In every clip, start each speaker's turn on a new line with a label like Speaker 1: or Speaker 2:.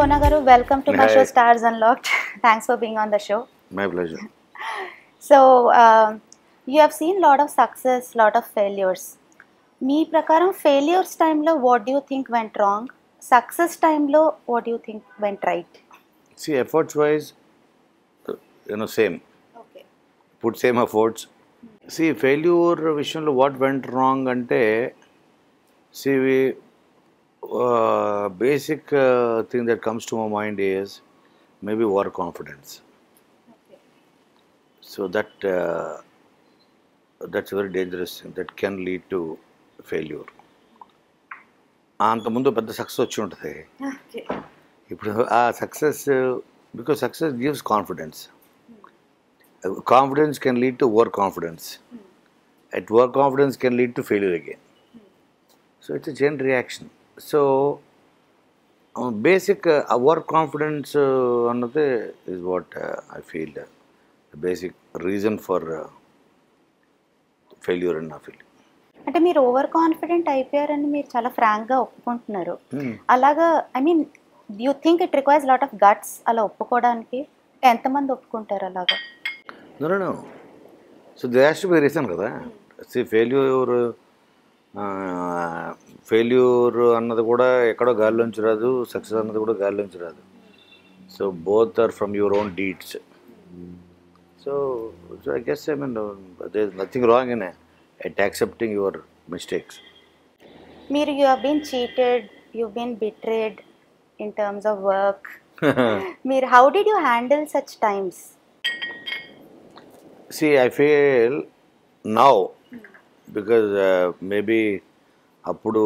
Speaker 1: Kona Garu, welcome to my
Speaker 2: Hi.
Speaker 1: show Stars Unlocked. Thanks for being on the show.
Speaker 2: My pleasure
Speaker 1: So, um, you have seen lot of success, lot of failures. మీ ప్రకారం failures టైంలో what do think went wrong success టైంలో what do think went right
Speaker 2: see efforts wise you know same
Speaker 1: okay
Speaker 2: put same efforts see failure విషయంలో what went wrong అంటే see basic thing that comes to my mind is maybe over confidence so that that's very dangerous thing that can lead to failure అంతకుముందు పెద్ద success వచ్చి ఉంటుంది
Speaker 1: okay
Speaker 2: ఇప్పుడు ఆ success because success gives confidence confidence can lead to over confidence at over confidence can lead to failure again so it's a chain reaction so basic over confidence అన్నది is what I feel basic reason for failure and నా feel
Speaker 1: అంటే మీరు over confident అయిపోయారని మీరు చాలా ఫ్రాంక్గా ఒప్పుకుంటున్నారు అలాగా I mean you think it requires lot of guts అలా ఒప్పుకోవడానికి ఎంతమంది ఒప్పుకుంటారు అలాగా
Speaker 2: No, no, no. So there has to be a reason కదా సి ఫెయిల్యూర్ ఫెయిల్యూర్ అన్నది కూడా ఎక్కడో గాలిలోంచి రాదు సక్సెస్ అన్నది కూడా గాలిలోంచి రాదు so both are from your own deeds so so I guess I mean there nothing wrong in at accepting your mistakes
Speaker 1: మీరు you have been cheated you been betrayed in terms of work మీరు how did you handle such times
Speaker 2: See, I feel now because uh, maybe అప్పుడు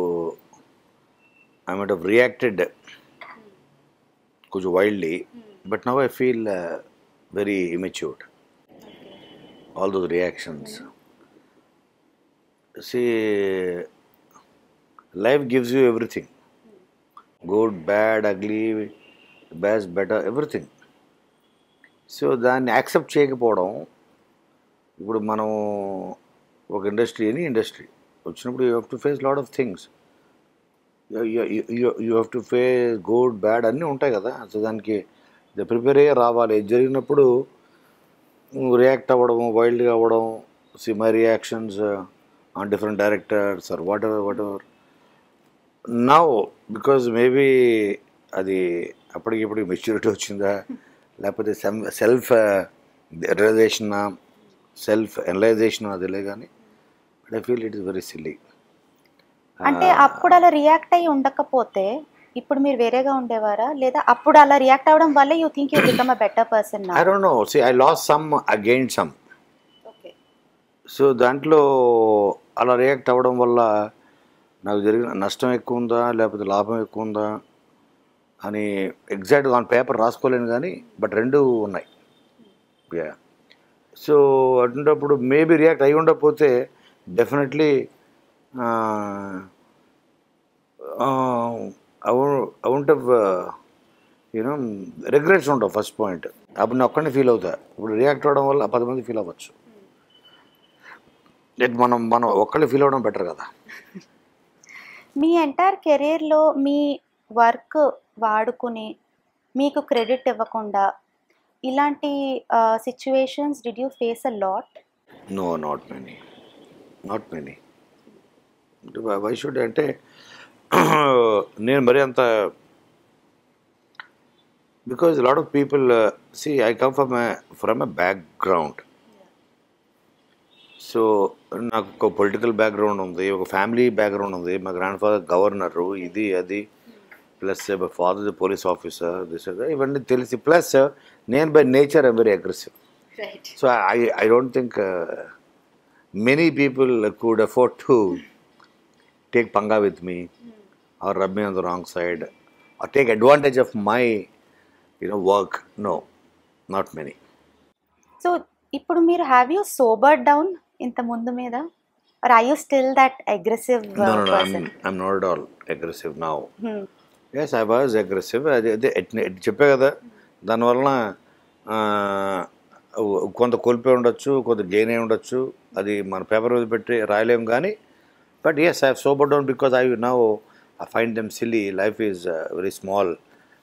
Speaker 2: I might have reacted కొంచెం wildly but now I feel very immatured all those reactions see life gives you everything good bad ugly best better everything so దాన్ని accept చేయకపోవడం ఇప్పుడు మనం ఒక industry any industry వచ్చినప్పుడు you have to face lot of things you have to face good bad అన్నీ ఉంటాయి కదా so దానికి ప్రిపేర్ అయ్యే రావాలి ఇది జరిగినప్పుడు రియాక్ట్ అవ్వడం వైల్డ్గా అవ్వడం see my reactions on different directors or whatever whatever now because maybe అది అప్పటికి ఇప్పటికి మెచ్యూరిటీ వచ్చిందా లేకపోతే సెల్ఫ్ రియలైజేషన్ సెల్ఫ్ ఎనలైజేషన్ అదిలే కానీ but I feel it is very silly
Speaker 1: అంటే అప్పుడు అలా రియాక్ట్ అయ్యి ఉండకపోతే ఇప్పుడు మీరు వేరేగా ఉండేవారా లేదా అప్పుడు అలా రియాక్ట్ అవ్వడం వల్ల you think you become a better person
Speaker 2: I don't know see I lose some again some
Speaker 1: okay
Speaker 2: so దాంట్లో అలా రియాక్ట్ అవ్వడం వల్ల నాకు జరిగిన నష్టం ఎక్కువ ఉందా లేకపోతే లాభం ఎక్కువ ఉందా అని ఎగ్జాక్ట్గా ఆన్ పేపర్ రాసుకోలేను కానీ బట్ రెండు ఉన్నాయి యా సో అటువంటిప్పుడు మేబీ రియాక్ట్ అయి ఉండకపోతే డెఫినెట్లీ అవుంట్ యూనో రిగ్రెట్స్ ఉండవు ఫస్ట్ పాయింట్ అప్పుడు నేను ఒక్కడిని ఫీల్ అవుతా ఇప్పుడు రియాక్ట్ అవ్వడం వల్ల పది మంది ఫీల్ అవ్వచ్చు Yet మనం మనం ఒక్కళ్ళు ఫీల్ అవ్వడం బెటర్ కదా
Speaker 1: మీ ఎంటైర్ కెరీర్లో మీ వర్క్ వాడుకుని మీకు క్రెడిట్ ఇవ్వకుండా ఇలాంటి situations did you face a lot
Speaker 2: no not many not many why should అంటే నేను మరీ అంత because lot of people see I come from from a background so నాకు ఒక పొలిటికల్ బ్యాక్గ్రౌండ్ ఉంది ఒక ఫ్యామిలీ బ్యాక్గ్రౌండ్ ఉంది మా గ్రాండ్ ఫాదర్ గవర్నరు ఇది అది plus my father police officer this ఇవన్నీ తెలిసి ప్లస్ నేను by nature I'm very aggressive So I, I don't think uh, many people could afford to take panga with me or rub me on the wrong side or take advantage of my you know work. No, not many.
Speaker 1: So ఇప్పుడు మీరు have you sober down ఇంత ముందు మీద or I you still that aggressive
Speaker 2: No, no, no.
Speaker 1: Person
Speaker 2: I'm, I'm not at all aggressive now. Yes I was aggressive అది అదే at- at చెప్పే కదా దానివలన ఆ, కొంత కోల్పోయి ఉండొచ్చు కొంత గెయిన్ అయి ఉండొచ్చు అది మన పేపర్ మీద పెట్టి రాయలేము కానీ but yes I sober down because I now I find them silly life is very small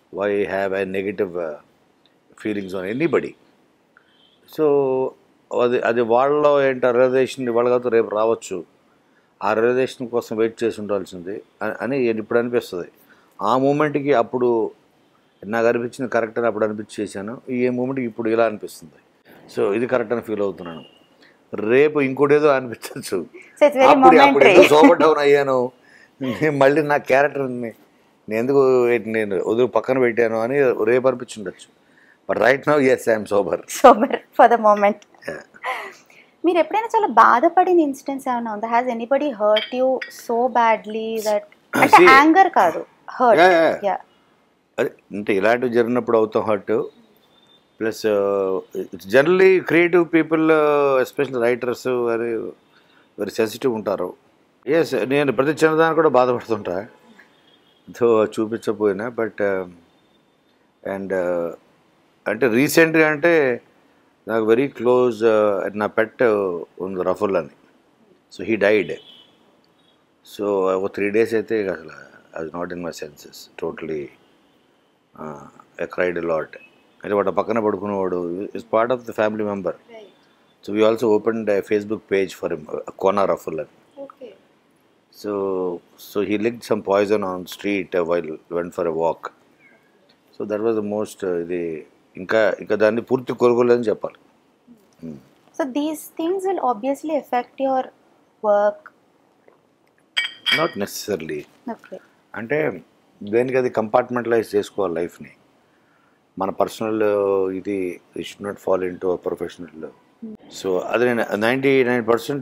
Speaker 2: why have I negative feelings on anybody so అది అది వాళ్ళలో ఏంటి రియలైజేషన్ ఇవాళ కాదు రేపు రావచ్చు ఆ రియలైజేషన్ కోసం వెయిట్ చేసి ఉండాల్సింది అని- అని ఇప్పుడు అనిపిస్తుంది ఆ మూమెంట్కి అప్పుడు నాకు అనిపించింది కరెక్ట్ అని అప్పుడు అనిపించి చేశాను ఈ మూమెంట్కి ఇప్పుడు ఇలా అనిపిస్తుంది సో ఇది కరెక్ట్ అని ఫీల్ అవుతున్నాను రేపు ఇంకోటి ఏదో అనిపించవచ్చు
Speaker 1: సో ఇట్స్ వెరీ
Speaker 2: అప్పుడు అప్పుడు
Speaker 1: మొమెంటరీ
Speaker 2: ఎందుకు సోబర్ డౌన్ అయ్యాను నేను మళ్ళీ నా క్యారెక్టర్ని నేను ఎందుకు నేను వదిలి పక్కన పెట్టాను అని రేపు అనిపించుండొచ్చు but right now yes I'm sober
Speaker 1: sober for the moment మీరు ఎప్పుడైనా చాలా బాధపడిన ఇన్సిడెంట్స్ ఏమైనా ఉందా has anybody hurt you so badly that అంటే
Speaker 2: See-
Speaker 1: యాంగర్ కాదు హర్ట్
Speaker 2: Yeah, yeah.
Speaker 1: యా
Speaker 2: అదే అంటే ఇలాంటివి జరిగినప్పుడు అవుతాం hurt plus it's generally creative people especially writers very very sensitive ఉంటారు ఎస్ నేను ప్రతి చిన్నదాన్ని కూడా బాధపడుతుంటా తో చూపించకపోయినా బట్ అండ్ అంటే రీసెంట్గా అంటే నాకు వెరీ క్లోజ్ నా పెట్ ఉంది రఫుల్ అని సో హీ డైడ్ సో ఒక త్రీ డేస్ అయితే ఇక అసలు అది not in my senses totally I cried lot అంటే వాడు పక్కన పడుకునేవాడు is part of the family member so we also open Facebook page for Kona Ruffle అని so so he lick some poison on street while went for a walk so that was the most ఇది ఇంకా ఇంకా దాన్ని పూర్తి కోరుకోలేదని చెప్పాలి
Speaker 1: so these things will obviously affect your work
Speaker 2: not necessarily
Speaker 1: okay
Speaker 2: అంటే దేనికి అది కంపార్ట్మెంటలైజ్ చేసుకోవాలి లైఫ్ని మన పర్సనల్ ఇది should not follow into professional so అది నేను నైంటీ నైన్ పర్సెంట్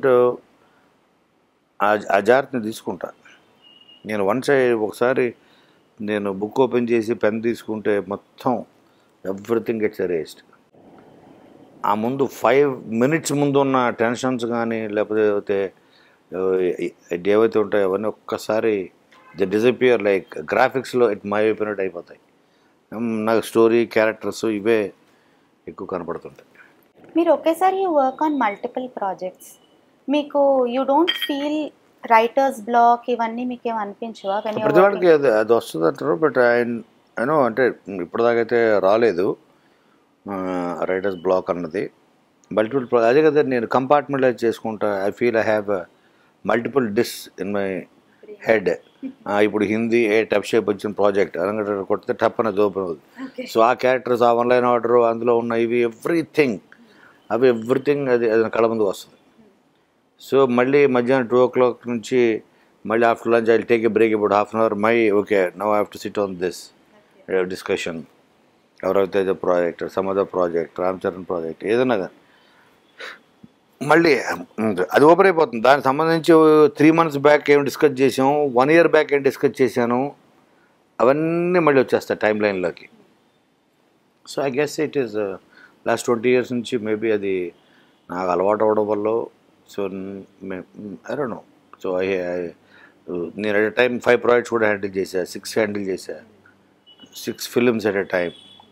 Speaker 2: ఆ జాగ్రత్తని తీసుకుంటా నేను వన్స్ ఒకసారి నేను బుక్ ఓపెన్ చేసి పెన్ తీసుకుంటే మొత్తం ఎవ్రీథింగ్ గెట్స్ ఎరేస్డ్ ఆ ముందు ఫైవ్ మినిట్స్ ముందు ఉన్న టెన్షన్స్ కానీ లేకపోతే ఆ, ఏవైతే ఉంటాయో అవన్నీ ఒక్కసారి ద డిజపియర్ లైక్ గ్రాఫిక్స్లో ఇట్ మాయమైపోయినట్టు అయిపోతాయి ఉమ్, నాకు స్టోరీ క్యారెక్టర్స్ ఇవే ఎక్కువ కనపడుతుంటాయి
Speaker 1: మీరు ఒకేసారి you work on multiple projects మీకు you don't feel writers block ఇవన్నీ మీకు ఏం అనిపించవా వెన్
Speaker 2: ప్రతి వాళ్ళకి అది అది వస్తుంది అంటారు బట్ ఆయన అయినో అంటే ఇప్పటిదాకైతే రాలేదు రైటర్స్ బ్లాక్ అన్నది మల్టిపుల్ అదే కదా నేను కంపార్ట్మెంటైజ్ చేసుకుంటా I feel I have multiple this in my head ఇప్పుడు హిందీ ఏ టప్ షేప్ వచ్చిన ప్రాజెక్ట్ అరంగ కొడితే టప్ అనేది ఓపెన్ అవుతుంది సో ఆ క్యారెక్టర్స్ ఆ ఆన్లైన్ ఆర్డర్ అందులో ఉన్న ఇవి ఎవ్రీథింగ్ అవి ఎవ్రీథింగ్ అది అది నా కళ్ళ ముందు వస్తుంది సో మళ్ళీ మధ్యాహ్నం టూ ఓ క్లాక్ నుంచి మళ్ళీ after lunch I take a break ఇప్పుడు half an hour my okay now have to sit on this discussion ఎవరైతే project some other project Ram Charan project ఏదైనా కానీ మళ్ళీ ఉమ్, అది ఓపెన్ అయిపోతుంది దానికి సంబంధించి త్రీ మంత్స్ బ్యాక్ ఏం డిస్కస్ చేసాం వన్ ఇయర్ బ్యాక్ ఏం డిస్కస్ చేశాను అవన్నీ మళ్ళీ వచ్చేస్తాయి టైం లైన్లోకి so I guess it is last twenty years నుంచి మేబీ అది నాకు అలవాటు అవ్వడం వల్ల so I don't know so I నేను అట్ టైం ఫైవ్ ప్రాజెక్ట్స్ కూడా హ్యాండిల్ చేశా సిక్స్ హ్యాండిల్ చేశా six films at a time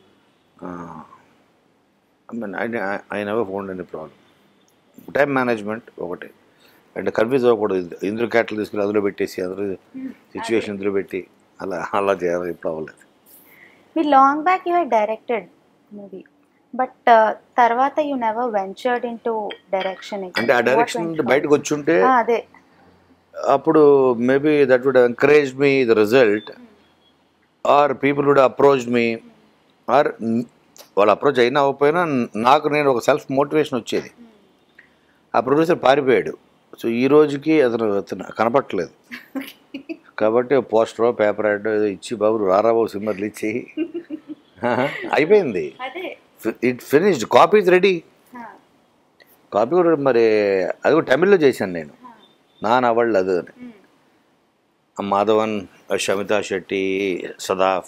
Speaker 2: I mean I I never found any problem time management ఒకటి అండ్ కన్ఫ్యూజ్ అవ్వకూడదు ఇందు- ఇందులో క్యాటలు తీసుకుని అందులో పెట్టేసి అందులో సిచ్యువేషన్ ఇందులో పెట్టి అలా అలా చేయాలి ఇప్పుడు అవ్వలేదు
Speaker 1: మీరు long back you have directed movie but తర్వాత you never ventured into direction
Speaker 2: అంటే ఆ డైరెక్షన్ బయటకు వచ్చి ఉంటే
Speaker 1: అదే
Speaker 2: అప్పుడు maybe that would encourage me the result or people would approach me or వాళ్ళు అప్రోచ్ అయినా అవ్వకపోయినా నాకు నేను ఒక సెల్ఫ్ మోటివేషన్ వచ్చేది ఆ ప్రొడ్యూసర్ పారిపోయాడు సో ఈ రోజుకి అతను అతను కనపట్టలేదు కాబట్టి పోస్టరో పేపర్ యాడ్ ఏదో ఇచ్చి బాబు రారా బాబు సినిమా రిలీజ్ చేయి అయిపోయింది
Speaker 1: అదే
Speaker 2: it finished copy is ready copy కూడా మరి అది కూడా తమిళ్లో చేశాను నేను నా నవళ్ళు అది అని మాధవన్ షమితా శెట్టి సదాఫ్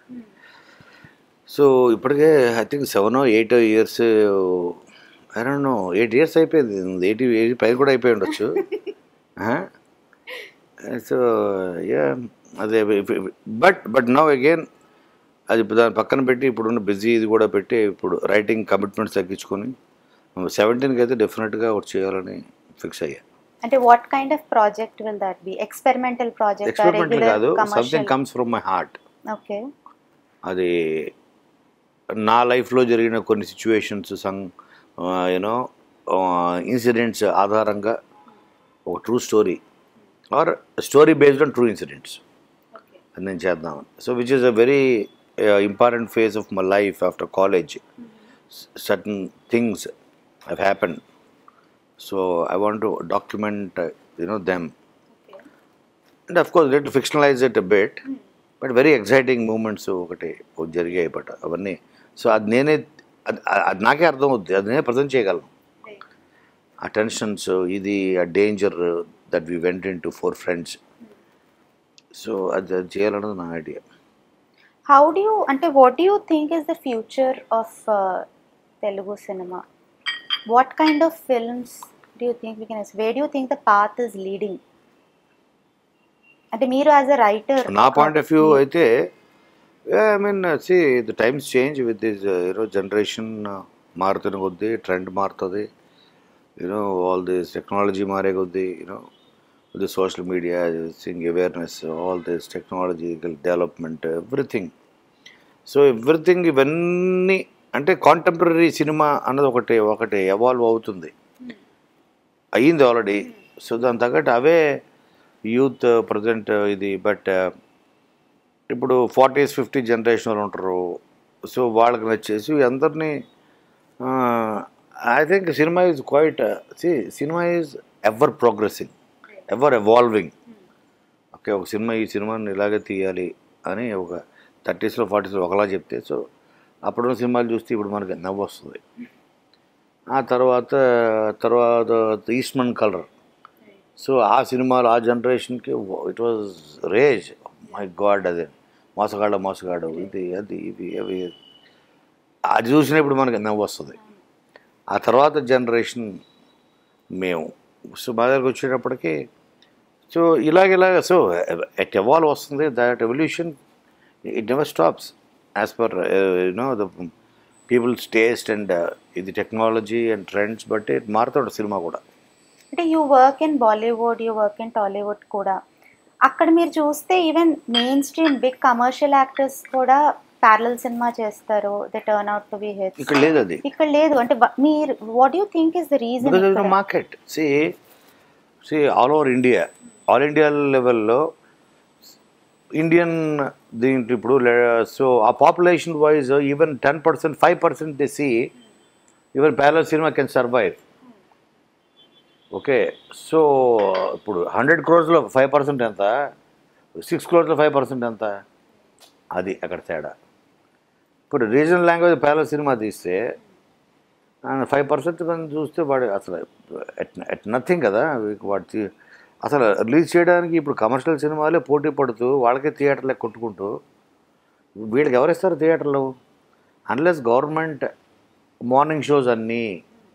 Speaker 2: సో ఇప్పటికే I think seven eight years I don't know eight years అయిపోయింది ఎయిటీ ఎయిటీ పైన కూడా అయిపోయి ఉండొచ్చు సో యా అదే బట్ బట్ నవ్ అగైన్ అది ఇప్పుడు దాని పక్కన పెట్టి ఇప్పుడున్న బిజీ ఇది కూడా పెట్టి ఇప్పుడు రైటింగ్ కమిట్మెంట్స్ తగ్గించుకొని సెవెంటీన్కి అయితే డెఫినెట్గా ఒకటి చేయాలని ఫిక్స్ అయ్యా
Speaker 1: అంటే what kind of project will that be experimental project
Speaker 2: experimental కాదు something comes from my heart
Speaker 1: okay
Speaker 2: అది నా లైఫ్లో జరిగిన కొన్ని సిచ్యువేషన్స్ సం యూనో ఇన్సిడెంట్స్ ఆధారంగా ఒక true story or story based on true incidents అది నేను చేద్దామని so which is a very important phase of my life after college certain things have happen so I want to document you know them and of course let fictionalize it bet but very exciting moments ఒకటి జరిగాయి but అవన్నీ so అది నేనే అది అది నాకే అర్థం అవుద్ది అది నేనే ప్రజెంట్ చేయగలను ఆ టెన్షన్స్ ఇది ఆ danger that we went into four friends so అది అది చేయాలన్నది నా ఐడియా
Speaker 1: హౌ డూ యూ అంటే what do you think is the future of Telugu cinema what kind of films do you think we can way do you think the path is leading అంటే మీరు as a writer
Speaker 2: నా point of view అయితే I mean see the times change with this you know generation మారుతున్న కొద్దీ trend మారుతుంది you know all this technology మారే కొద్దీ you know the social media sing awareness all this technological development everything so everything ఇవన్నీ అంటే contemporary cinema అన్నది ఒకటి ఒకటి ఎవాల్వ్ అవుతుంది అయ్యింది ఆల్రెడీ సో దాని తగ్గట్టు అవే యూత్ ప్రజెంట్ ఇది బట్ ఇప్పుడు ఫార్టీస్ ఫిఫ్టీ జనరేషన్ వాళ్ళు ఉంటారు సో వాళ్ళకి నచ్చేసి అందరినీ I think cinema is quite see cinema is ever progressing ever evolving okay ఒక సినిమా ఈ సినిమాని ఇలాగే తీయాలి అని ఒక థర్టీస్లో ఫార్టీస్లో ఒకలా చెప్తే సో అప్పుడున్న సినిమాలు చూస్తే ఇప్పుడు మనకి నవ్వు వస్తుంది ఆ తర్వాత తర్వాత ఈస్ట్మన్ కలర్ సో ఆ సినిమాలు ఆ జనరేషన్కి it was rage my god అదే మోసగాడు మోసగాడు ఇది అది ఇవి అవి అది చూసినప్పుడు మనకి నవ్వు వస్తుంది ఆ తర్వాత జనరేషన్ మేము సో మా దగ్గరకు వచ్చేటప్పటికి సో ఇలాగ ఇలాగ సో ఎట్ ఎవాల్వ్ వస్తుంది that evolution it never stops as per you know the people's taste and ఇది టెక్నాలజీ అండ్ ట్రెండ్స్ బట్టి మారుతాడు సినిమా కూడా
Speaker 1: అంటే you work in Bollywood you work in Tollywood కూడా అక్కడ మీరు చూస్తే even mainstream big commercial actors కూడా ప్యారలల్ సినిమా చేస్తారు they turn out to be hits
Speaker 2: ఇక్కడ లేదు అది
Speaker 1: ఇక్కడ లేదు అంటే వ- మీరు what you think is the
Speaker 2: because is the
Speaker 1: reason
Speaker 2: market see see all over India all India లెవెల్లో ఇండియన్ దీంట్లో ఇప్పుడు సో ఆ population wise even ten percent five percent the see even parallel cinema can survive okay so ఇప్పుడు hundred క్రోర్స్లో five percent ఎంత six క్రోర్స్లో five percent ఎంత అది అక్కడ తేడా ఇప్పుడు రీజనల్ లాంగ్వేజ్ ప్యారల్ సినిమా తీస్తే ఫైవ్ పర్సెంట్ కానీ చూస్తే వాడు అసలు ఎట్ ఎట్ నథింగ్ కదా వాడు తీ- అసలు రిలీజ్ చేయడానికి ఇప్పుడు కమర్షియల్ సినిమాలే పోటీ పడుతూ వాళ్ళకే థియేటర్లే కొట్టుకుంటూ వీళ్ళకి ఎవరిస్తారు థియేటర్లు అన్లెస్ గవర్నమెంట్ మార్నింగ్ షోస్ అన్నీ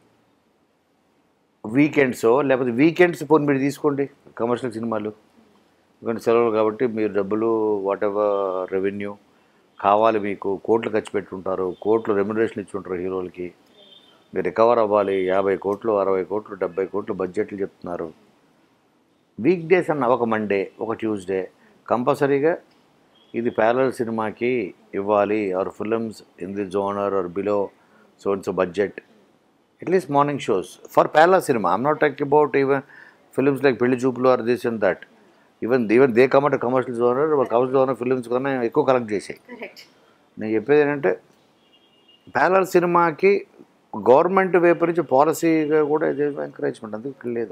Speaker 2: వీకెండ్స్ లేకపోతే వీకెండ్స్ పోనీ మీరు తీసుకోండి కమర్షియల్ సినిమాలు ఎందుకంటే సెలవులు కాబట్టి మీరు డబ్బులు వాట్ ఎవర్ రెవెన్యూ కావాలి మీకు కోట్లు ఖర్చు పెట్టుంటారు కోట్లు రెమ్యునరేషన్ ఇచ్చి ఉంటారు హీరోలకి మీరు రికవర్ అవ్వాలి యాభై కోట్లు అరవై కోట్లు డెబ్బై కోట్లు బడ్జెట్లు చెప్తున్నారు వీక్ డేస్ అన్న ఒక మండే ఒక ట్యూస్డే కంపల్సరీగా ఇది ప్యారల్ సినిమాకి ఇవ్వాలి or films in the genre or below so it's budget at least morning shows for parallel cinema I'm not talk about even films like Pelli Choopulu or this and that even even they కమట్ commercial genre commercial genre films కన్నా ఎక్కువ collect చేసాయి నేను చెప్పేది ఏంటంటే parallel సినిమాకి government వైపు నుంచి పాలసీగా కూడా ఇది ఎంకరేజ్మెంట్ అందుకు ఇక్కడ లేదు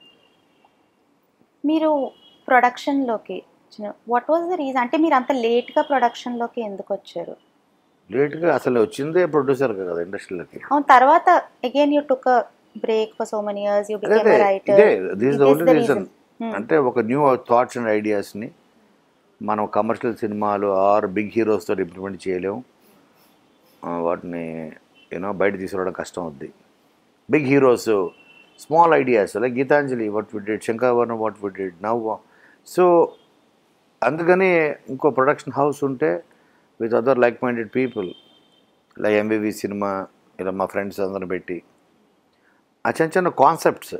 Speaker 1: మీరు ప్రొడక్షన్లోకి వాట్ వాజ్ ద రీజన్ అంటే మీరు అంత లేట్గా ప్రొడక్షన్లోకి ఎందుకు వచ్చారు
Speaker 2: లేట్గా అసలు వచ్చిందే ప్రొడ్యూసర్ కదా ఇండస్ట్రీలోకి
Speaker 1: అవును తర్వాత again you took break for so many years you became
Speaker 2: అదే
Speaker 1: రైటర్
Speaker 2: ఇదే దిస్ ద ఓన్లీ రీజన్ అంటే ఒక న్యూ థాట్స్ అండ్ ఐడియాస్ని మనం కమర్షియల్ సినిమాలు ఆర్ బిగ్ హీరోస్తో ఇంప్లిమెంట్ చేయలేము ఆ, వాటిని యూనో బయట తీసుకురావడం కష్టం అవుద్ది big heroes small ideas like Geetanjali what we did Shankaravarna what we did now so అందుకని ఇంకో ప్రొడక్షన్ హౌస్ ఉంటే with other like minded people like MBV cinema ఇలా మా ఫ్రెండ్స్ అందరిని పెట్టి ఆ చిన్న చిన్న కాన్సెప్ట్స్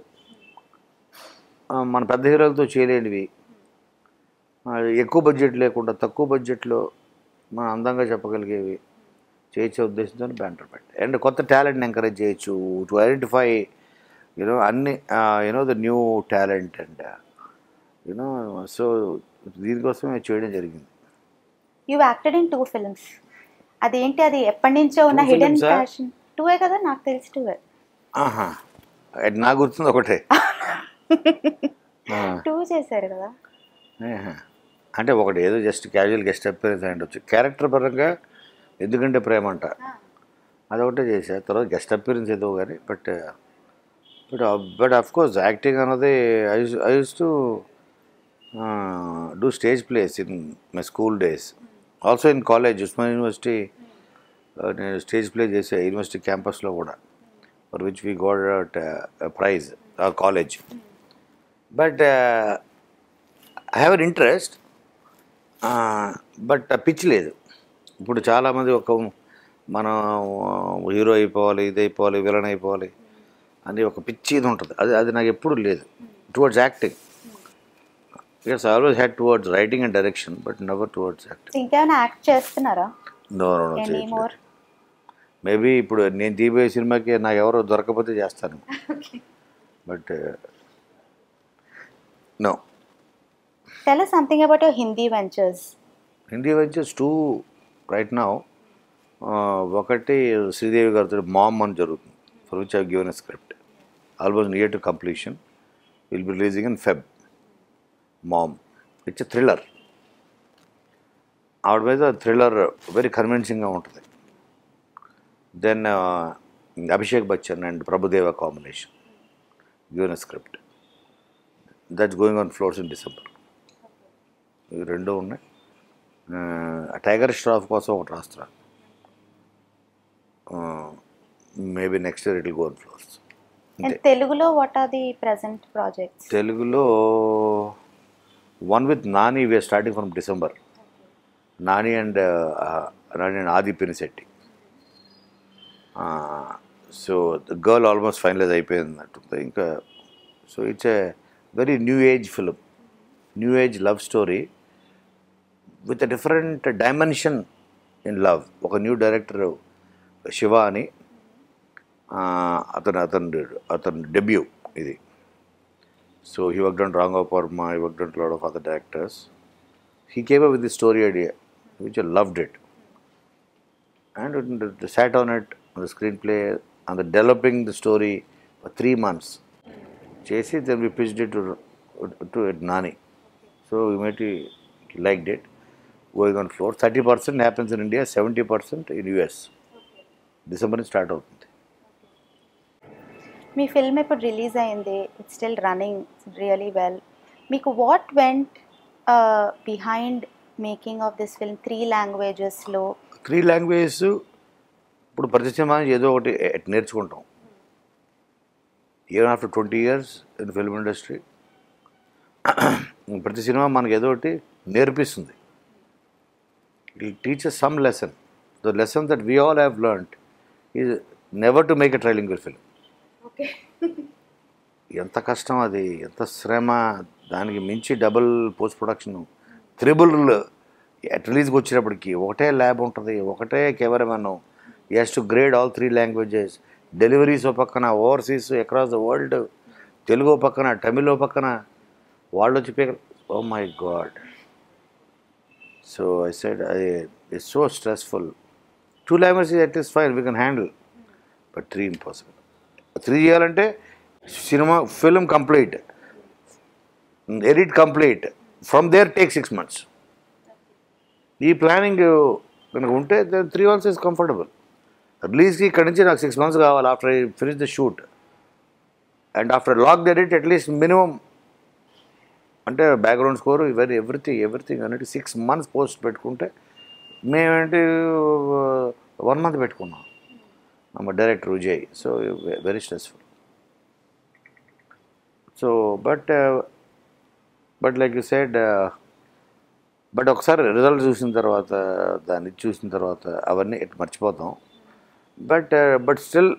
Speaker 2: మన పెద్ద హీరోలతో చేయలేనివి ఆ, ఎక్కువ బడ్జెట్ లేకుండా తక్కువ బడ్జెట్లో మనం అందంగా చెప్పగలిగేవి చేయించే ఉద్దేశంతో బ్యాంటర్ పెట్టి అండ్ కొత్త టాలెంట్ని ఎంకరేజ్ చేయొచ్చు టు ఐడెంటిఫై యూనో అన్ని you know the new talent and you know so దీనికోసమే చేయడం జరిగింది
Speaker 1: you acted in two films అదేంటి అది ఎప్పటి నుంచో ఉన్న
Speaker 2: Two
Speaker 1: హిడెన్
Speaker 2: films ఆ?
Speaker 1: ప్యాషన్ టూవే కదా నాకు తెలిసి టూవే
Speaker 2: ఆహా అది నాకు గుర్తుంది ఒకటే ఆ,
Speaker 1: టూ చేశారు కదా
Speaker 2: ఆహా. అంటే ఒకటి ఏదో జస్ట్ క్యాజువల్ గెస్ట్ అపీరెన్స్ అయి ఉండొచ్చు క్యారెక్టర్ పరంగా ఎందుకంటే ప్రేమ అంట అదొకటే చేశా తర్వాత గెస్ట్ అపీరెన్స్ ఏదో కానీ but but but of course acting అన్నది I I use to do stage plays in my school days also in college Osman university నేను స్టేజ్ ప్లే చేసే యూనివర్సిటీ క్యాంపస్లో కూడా for which we got prize college but I have an interest but పిచ్చి లేదు ఇప్పుడు చాలామంది ఒక మనం హీరో అయిపోవాలి ఇది అయిపోవాలి విలన్ అయిపోవాలి అని ఒక పిచ్చి ఇది ఉంటుంది అది అది నాకు ఎప్పుడు లేదు towards acting it's always had towards writing and direction but never towards acting
Speaker 1: ఇంకేమైనా యాక్ట్ చేస్తున్నారా
Speaker 2: no no
Speaker 1: any more
Speaker 2: maybe ఇప్పుడు నేను తీయబోయే సినిమాకి నాకు ఎవరో దొరకకపోతే చేస్తాను but no
Speaker 1: tell something about your Hindi ventures
Speaker 2: Hindi ventures too right now ఒకటి శ్రీదేవి గారితో మామ్ అని జరుగుతుంది for which I given a script almost near to completion will be releasing in Feb Mom it's a thriller ఆవిడ మీద thriller very కన్విన్సింగ్గా ఉంటుంది then Abhishek Bachchan and Prabhudeva combination given a script that's going on floors in December ఇవి రెండు ఉన్నాయి టైగర్ స్ట్రాఫ్ కోసం ఒకటి రాస్తున్నాను maybe next year it go on floors
Speaker 1: and తెలుగులో what are the present projects
Speaker 2: తెలుగులో one with Nani we're starting from December Nani and Nani and Aadi Pinisetty so the girl almost finalize అయిపోయింది ఇంకా so it's a very new age film new age love story with a different dimension in love ఒక new director Shiva అని ఆ, అతను అతను అతను debut ఇది so he work done wrong of Varma he work done lot of other directors he came with the story idea which I loved it and sat on it on the screenplay and the developing the story for three months చేసి then we pitched it to to Nani so immediately he liked it going on floor 30% happens in India 70% in US December నుంచి start అవుతుంది
Speaker 1: మీ film ఇప్పుడు release అయింది it's still running really well మీకు what went behind making of this film three లాంగ్వేజెస్లో
Speaker 2: three languages ఇప్పుడు ప్రతి సినిమా నుంచి ఏదో ఒకటి ఎ- నేర్చుకుంటాం even after twenty years in film industry ప్రతి సినిమా మనకి ఏదో ఒకటి నేర్పిస్తుంది it teaches some lesson the lesson that we all have learned is never to make a trilingual film
Speaker 1: okay
Speaker 2: ఎంత కష్టం అది ఎంత శ్రమ దానికి మించి డబుల్ పోస్ట్ ప్రొడక్షన్ త్రిబుల్ రిలీజ్కి వచ్చేటప్పటికి ఒకటే ల్యాబ్ ఉంటుంది ఒకటే cameraman has to grade all three languages deliveries ఓ పక్కన overseas across the world Telugu ఓ పక్కన తమిళ్ ఓ పక్కన వాళ్ళు వచ్చి pay oh my god so I said అది it's so stressful two languages it is fine we can handle but three impossible three చేయాలంటే సినిమా film complete edit complete from there take six months ఈ planning కనుక ఉంటే three months is comfortable రిలీజ్కి ఇక్కడ నుంచి నాకు సిక్స్ మంత్స్ కావాలి after I finish the shoot and after lock the edit at least minimum అంటే బ్యాక్గ్రౌండ్ స్కోర్ ఇవన్నీ ఎవ్రీథింగ్ ఎవ్రీథింగ్ అనేది సిక్స్ మంత్స్ పోస్ట్ పెట్టుకుంటే మేమేంటి వన్ మంత్ పెట్టుకున్నాం ನಮ್ಮ director Vijay so very stressful so but but like you said but ఒకసారి result చూసిన తర్వాత దాన్ని చూసిన తర్వాత అవన్నీ ఇటు మర్చిపోతాం but but still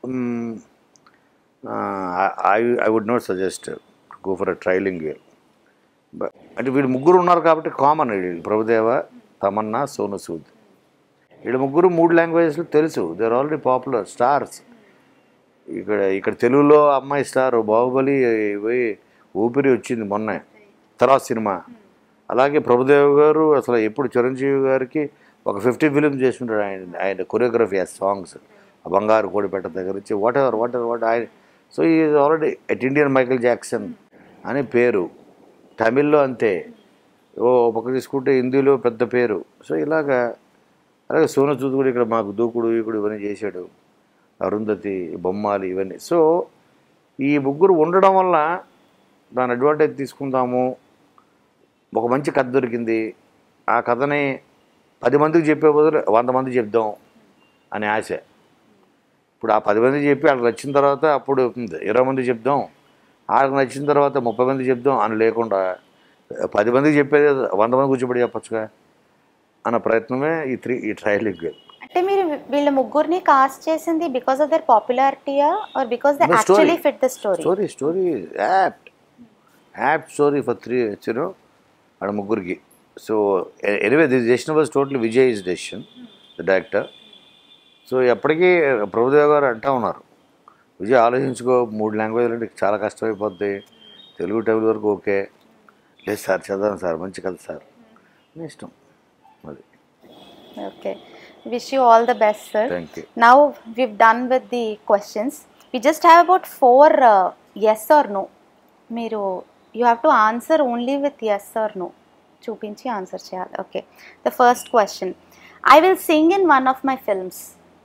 Speaker 2: I I would not suggest go for a trilingual but అంటే వీళ్ళు ముగ్గురు ఉన్నారు కాబట్టి కామన్ ప్రభుదేవ తమన్నా సోను సూద్ వీళ్ళు ముగ్గురు మూడు లాంగ్వేజెస్లో తెలుసు they are already popular stars ఇక్కడ ఇక్కడ తెలుగులో అమ్మాయి స్టార్ బాహుబలి పోయి ఊపిరి వచ్చింది మొన్న తర్వాత సినిమా అలాగే ప్రభుదేవ్ గారు అసలు ఎప్పుడు చిరంజీవి గారికి ఒక ఫిఫ్టీ ఫిలిమ్స్ చేస్తుంటాడు ఆయన ఆయన కొరియోగ్రఫీ ఆ సాంగ్స్ ఆ బంగారు కోడిపేట దగ్గర నుంచి whatever whatever what ఆయన so is already at Indian Michael Jackson అని పేరు తమిళ్లో అంతే ఓ పక్క తీసుకుంటే హిందీలో పెద్ద పేరు సో ఇలాగా అలాగే సోను సూద్ కూడా ఇక్కడ మాకు దూకుడు ఈకుడు ఇవన్నీ చేశాడు అరుంధతి బొమ్మాలి ఇవన్నీ సో ఈ ముగ్గురు ఉండడం వల్ల దాని అడ్వాంటేజ్ తీసుకుందాము ఒక మంచి కథ దొరికింది ఆ కథని పది మందికి చెప్పే బదులు వంద మంది చెప్దాం అనే ఆశ ఇప్పుడు ఆ పది మంది చెప్పి వాళ్ళకి నచ్చిన తర్వాత అప్పుడు ఇరవై మంది చెప్దాం వాళ్ళకి నచ్చిన తర్వాత ముప్పై మంది చెప్దాం అని లేకుండా పది మందికి చెప్పేది వంద మంది కూర్చోబెట్టి చెప్పొచ్చుగా అన్న ప్రయత్నమే ఈ త్రీ ఈ ట్రయలింగ్
Speaker 1: అంటే మీరు వీళ్ళ ముగ్గురిని కాస్ట్ చేసింది బికాస్ ఆఫ్ దర్ పాపులారిటీయా or because the
Speaker 2: No, story.
Speaker 1: Actually fit the story
Speaker 2: story story apt apt story for three వచ్చారు ఆడ ముగ్గురికి so anyway this decision was total Vijay is decision the director so ఎప్పటికీ ప్రభుదేవ్ గారు అంటా ఉన్నారు విజయ్ ఆలోచించుకో మూడు లాంగ్వేజ్లు అంటే చాలా కష్టమైపోద్ది తెలుగు టైం వరకు ఓకే లేదు సార్ చదవండి సార్ మంచి కథ సార్ మీ ఇష్టం అది
Speaker 1: okay wish you all the best sir
Speaker 2: thank you
Speaker 1: Now we've done with the questions. We just have about four uh, yes or no. మీరు you have to answer only with yes or no చూపించి answer చేయాలి okay the first question I will sing in one of my films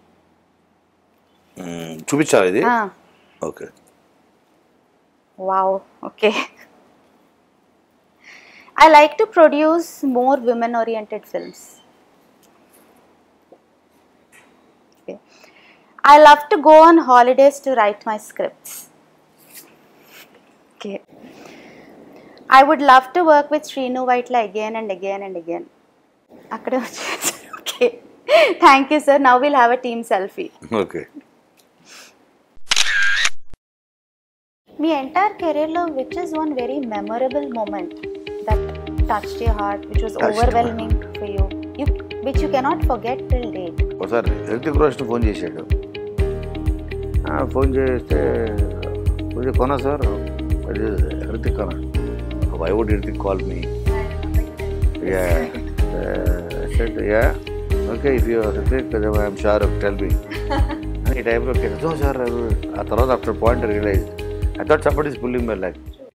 Speaker 2: చూపించాలి ఇది okay
Speaker 1: wow okay I like to produce more women oriented films Okay. I love to go on holidays to write my scripts. Okay. I would love to work with Srinu Vaitla again and again and again. అక్కడే వచ్చేసి okay thank you sir now will have a team selfie
Speaker 2: okay
Speaker 1: మీ entire కెరీర్లో which is one very memorable moment that touch your heart which was
Speaker 2: Touched my
Speaker 1: overwhelming for you you which you cannot forget till date
Speaker 2: ఒకసారి Hrithik Roshan phone చేశాడు ఆ, phone చేస్తే కొంచెం కొనా sir అది హృతిక్ కొనా why would Hrithik call me yeah set yeah okay if you Hrithik I'm sure tell me ఈ టైంలో నిజం సార్ ఆ తర్వాత after point realize I thought support is pulling my like